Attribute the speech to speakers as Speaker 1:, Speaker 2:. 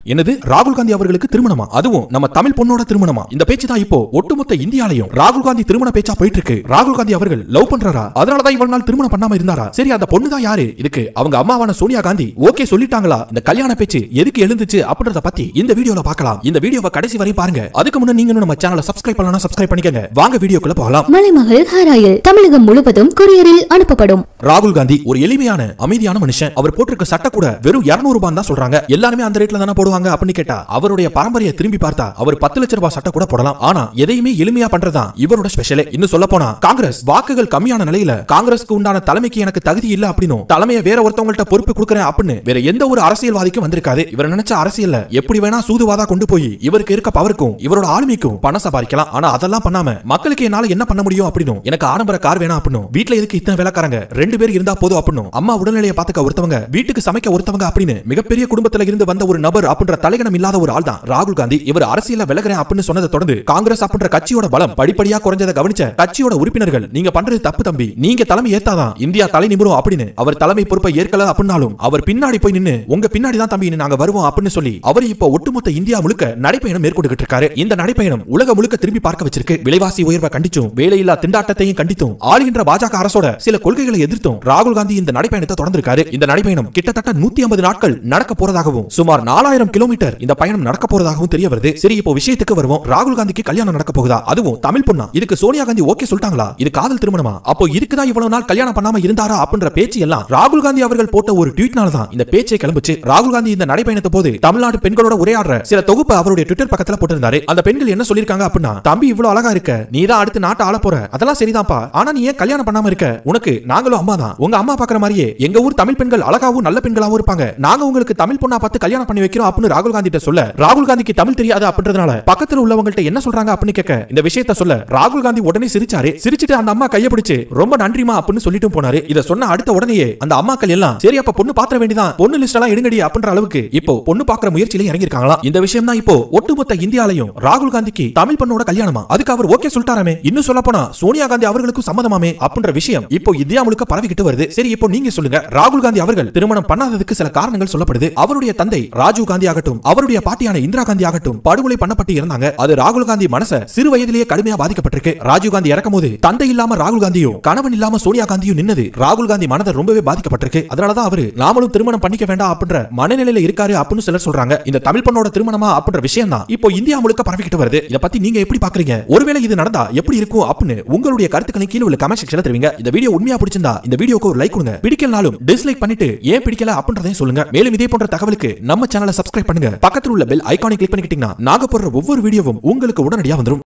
Speaker 1: என்னது ராகுல் காந்தி அவர்களுக்கு திருமணமா அதுவும் நம்ம தமிழ் பொண்ணோட திருமணமா இந்த பேச்சு தான் இப்போ ஒட்டுமொத்த இந்தியாலையும் ராகுல் காந்தி திருமண பேச்சா போயிட்டு இருக்கு ராகுல் காந்தி அவர்கள் லவ் பண்றாரா அதனாலதான் இவ்வளவு நாள் திருமணம் பண்ணாம இருந்தாரா சரி அந்த பொண்ணு தான் யாரு இதுக்கு அவங்க அம்மாவான சோனியா காந்தி ஓகே சொல்லிட்டாங்களா இந்த கல்யாண பேச்சு எதுக்கு எழுந்துச்சு அப்படின்றத பத்தி இந்த வீடியோல பார்க்கலாம் இந்த வீடியோவை கடைசி வரை பாருங்க அதுக்கு முன்ன நீங்க இன்னும் நம்ம சேனலை சப்ஸ்கிரைப் பண்ணலாம் சப்ஸ்கிரைப் பண்ணிக்கங்க வாங்க வீடியோக்குள்ள போகலாம்
Speaker 2: மலைமகள் ஹாராயில் தமிழகம் முழுவதும் கொரியரில் அனுப்பப்படும்
Speaker 1: ராகுல் காந்தி ஒரு எளிமையான அமைதியான மனுஷன் அவர் போட்டிருக்க சட்டை கூட வெறும் 200 ரூபாய் தான் சொல்றாங்க எல்லாருமே அந்த ரேட்ல தானே போடுவாங்க அப்படின்னு கேட்டா அவருடைய பரம்பரையை திரும்பி பார்த்தா அவர் பத்து லட்ச ரூபாய் சட்டை கூட போடலாம் ஆனா எதையுமே எளிமையா பண்றதுதான் இவரோட ஸ்பெஷலே இன்னும் சொல்ல போனா காங்கிரஸ் வாக்குகள் கம்மியான நிலையில காங்கிரஸ்க்கு உண்டான தலைமைக்கு எனக்கு தகுதி இல்ல அப்படின்னும் தலைமையை வேற ஒருத்தவங்கள்ட்ட பொறுப்பு கொடுக்கறேன் அப்படின்னு வேற எந்த ஒரு அரசியல்வாதிக்கும் வந்திருக்காது இவர் நினைச்ச அரசியல்ல எப்படி வேணா சூதுவாதா கொண்டு போய் இவருக்கு இருக்க பவருக்கும் இவரோட ஆளுமைக்கும் பணம் சம்பாதிக்கலாம் ஆனா அதெல்லாம் பண்ணாம மக்களுக்கு என்னால என்ன பண்ண முடியும் அப்படின்னும் எனக்கு ஆடம்பர கார் வேணாம் அப்படின்னும் வீட்ல எதுக்கு இத்தனை வேலைக்காரங்க ரெண்டு பேர் இருந்தா போதும் அப்படின்னும் அம்மா உடல்நிலையை பாத்துக்க ஒருத்தவங்க வீட்டுக்கு சமைக்க ஒருத்தவங்க அப்படின்னு மிகப்பெரிய குடும்பத்துல இருந்து வந்த ஒரு நபர் அப்படின்ற தலைகணம் இல்லாத ஒரு ஆள் தான் ராகுல் காந்தி இவர் அரசியல விலகிறேன் அப்படின்னு சொன்னதை தொடர்ந்து காங்கிரஸ் அப்படின்ற கட்சியோட பலம் படிப்படியா குறைஞ்சதை கவனிச்ச கட்சியோட உறுப்பினர்கள் நீங்க பண்றது தப்பு தம்பி நீங்க தலைமை ஏத்தாதான் இந்தியா தலை நிமிரும் அப்படின்னு அவர் தலைமை பொறுப்பை ஏற்கல அப்படின்னாலும் அவர் பின்னாடி போய் நின்னு உங்க பின்னாடி தான் தம்பி நாங்க வருவோம் அப்படின்னு சொல்லி அவர் இப்போ ஒட்டுமொத்த இந்தியா முழுக்க நடைப்பயணம் மேற்கொண்டுகிட்டு இருக்காரு இந்த நடைப்பயணம் உலக முழுக்க திரும்பி பார்க்க வச்சிருக்கு விலைவாசி உயர்வை கண்டிச்சும் வேலையில்லா திண்டாட்டத்தையும் கண்டித்தும் ஆளுகின்ற பாஜக அரசோட சில கொள்கைகளை எதிர்த்தும் ராகுல் காந்தி இந்த நடைப்பயணத்தை தொடர்ந்திருக்காரு இந்த நடைப்பயணம் கிட்டத்தட்ட நூத்தி ஐம்பது நாட்கள் நடக்க போறதாகவும் சுமார் நாலாயிரம் கிலோமீட்டர் இந்த பயணம் நடக்க போறதாகவும் தெரிய வருது சரி இப்போ விஷயத்துக்கு வருவோம் ராகுல் காந்திக்கு கல்யாணம் நடக்க போகுதா அதுவும் தமிழ் பொண்ணா இதுக்கு சோனியா காந்தி ஓகே சொல்லிட்டாங்களா இது காதல் திருமணமா அப்போ இருக்குதான் இவ்வளவு நாள் கல்யாணம் பண்ணாம இருந்தாரா அப்படின்ற பேச்சு எல்லாம் ராகுல் காந்தி அவர்கள் போட்ட ஒரு ட்வீட்னால தான் இந்த பேச்சே கிளம்புச்சு ராகுல் காந்தி இந்த நடைபயணத்தை போது தமிழ்நாடு பெண்களோட உரையாடுற சில தொகுப்பு அவருடைய ட்விட்டர் பக்கத்துல போட்டிருந்தாரு அந்த பெண்கள் என்ன சொல்லிருக்காங்க அப்படின்னா தம்பி இவ்வளவு அழகா இருக்க நீ தான் அடுத்து நாட்டை ஆள போற அதெல்லாம் சரிதான்ப்பா ஆனா நீ ஏன் கல்யாணம் பண்ணாம இருக்க உனக்கு நாங்களும் அம்மா தான் உங்க அம்மா பாக்குற மாதிரியே எங்க ஊர் தமிழ் பெண்கள் அழகாவும் நல்ல பெண்களாவும் இருப்பாங்க நாங்க உங்களுக்கு தமிழ் பொண்ணா பார்த்து கல்யாணம் பண்ணி வைக்கிறோம் அப்படின்னு ராகுல் காந்தி கிட்ட சொல்ல ராகுல் காந்திக்கு தமிழ் தெரியாது அப்படின்றதுனால பக்கத்துல உள்ளவங்கள்ட்ட என்ன சொல்றாங்க அப்படின்னு கேட்க இந்த விஷயத்த சொல்ல ராகுல் காந்தி உடனே சிரிச்சாரு சிரிச்சிட்டு அந்த அம்மா கைய பிடிச்சு ரொம்ப நன்றிமா அப்படின்னு சொல்லிட்டு போனாரு இத சொன்ன அடுத்த உடனேயே அந்த அம்மாக்கள் எல்லாம் சரி அப்ப பொண்ணு பாத்திர வேண்டியதான் பொண்ணு லிஸ்ட் எல்லாம் எடுங்கடி அப்படின்ற அளவுக்கு இப்போ பொண்ணு பாக்குற முயற்சியில இறங்கி இருக்காங்களா இந்த விஷயம் தான் இப்போ ஒட்டுமொத்த இந்தியாலையும் ராகுல் காந்திக்கு தமிழ் பொண்ணோட கல்யாணமா அதுக்கு அவர் ஓகே சொல்லிட்டாராமே இன்னும் சொல்ல போனா சோனியா காந்தி அவர்களுக்கும் சம்மதமாமே அப்படின்ற விஷயம் இப்போ இந்தியா முழுக்க பரவிக்கிட்டு வருது சரி இப்போ நீங்க சொல்லுங்க ராகுல் காந்தி அவர்கள் திருமணம் பண்ணாததுக்கு சில காரணங்கள் சொல்லப்படுது அவருடைய தந்தை ராஜீவ் காந்தி ஆகட்டும் அவருடைய பாட்டியான இந்திரா காந்தி ஆகட்டும் படுகொலை பண்ணப்பட்டு இருந்தாங்க அது ராகுல் காந்தி மனச சிறு வயதிலேயே கடுமையா பாதிக்கப்பட்டிருக்கு ராஜீவ் காந்தி இறக்கும் போது தந்தை இல்லாம ராகுல் காந்தியும் கணவன் இல்லாம சோனியா காந்தியும் நின்னது ராகுல் காந்தி மனதை ரொம்பவே பாதிக்கப்பட்டிருக்கு அதனாலதான் அவரு நாமளும் திருமணம் பண்ணிக்க வேண்டாம் அப்படின்ற மனநிலையில இருக்காரு அப்படின்னு சிலர் சொல்றாங்க இந்த தமிழ் பொண்ணோட திருமணமா அப்படின்ற விஷயம் தான் இப்போ இந்தியா முழுக்க பரவிக்கிட்டு வருது இத பத்தி நீங்க எப்படி பாக்குறீங்க ஒருவேளை இது நடந்தா எப்படி இருக்கும் அப்படின்னு உங்களுடைய கருத்துக்களை கீழே உள்ள கமெண்ட் செக்ஷன்ல தெரிவிங்க இந்த வீடியோ உண்மையா பிடிச்சிருந்தா இந்த வீடியோக்கு ஒரு லைக் கொடுங்க பிடிக்கலனாலும் டிஸ்லைக் பண்ணிட்டு ஏன் பிடிக்கல அப்படின்றதையும் சொல்லுங்க மேலும் இதே போன்ற தகவலுக்கு நம்ம சேனலை சப்ஸ்கிரைப் பண்ணுங்க பக்கத்தில் உள்ள பெல் ஐகானை கிளிக் பண்ணிக்கிட்டீங்கன்னா நாங்க போடுற ஒவ்வொரு வீடியோவும் உங்களுக்கு உடனடியா வந்துரும்